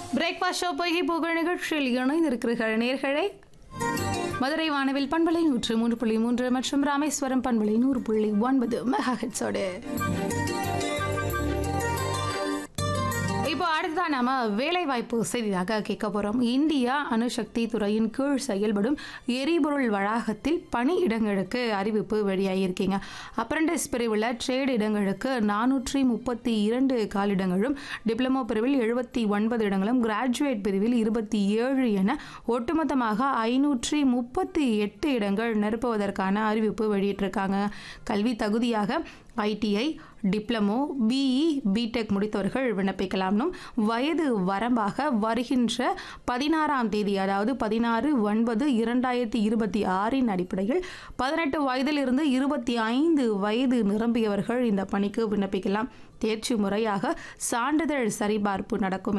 breakfast show பொய்கை புகழ் நிகழ்ச்சியில் இணைந்திருக்கிறீர்கள் நேர்களே மதுரை வானவில் பண்பலை நூற்று மூன்று புள்ளி மூன்று மற்றும் ராமேஸ்வரம் பண்பலை நூறு புள்ளி ஒன்பது மெகா ஹெட்ஸோடு இப்போ அடுத்ததா நாம வேலைவாய்ப்பு செய்தியாக கேட்க போறோம் இந்தியா அணுசக்தி துறையின் கீழ் செயல்படும் எரிபொருள் வளாகத்தில் பணியிடங்களுக்கு அறிவிப்பு வெளியாகியிருக்கீங்க அப்ரண்டிஸ் பிரிவில் ட்ரேட் இடங்களுக்கு நானூற்றி முப்பத்தி இரண்டு காலிடங்களும் டிப்ளமோ பிரிவில் எழுபத்தி ஒன்பது இடங்களும் கிராஜுவேட் பிரிவில் இருபத்தி ஏழு என ஒட்டுமொத்தமாக ஐநூற்றி முப்பத்தி எட்டு இடங்கள் நிரப்புவதற்கான அறிவிப்பு வெளியிட்டிருக்காங்க கல்வி தகுதியாக ஐடிஐ டிப்ளமோ பிஇ பிடெக் முடித்தவர்கள் விண்ணப்பிக்கலாம்னும் வயது வரம்பாக வருகின்ற பதினாறாம் தேதி அதாவது பதினாறு ஒன்பது இரண்டாயிரத்தி இருபத்தி ஆறின் அடிப்படையில் பதினெட்டு வயதிலிருந்து இருபத்தி ஐந்து வயது நிரம்பியவர்கள் இந்த பணிக்கு விண்ணப்பிக்கலாம் தேர்ச்சி முறையாக சான்றிதழ் சரிபார்ப்பு நடக்கும்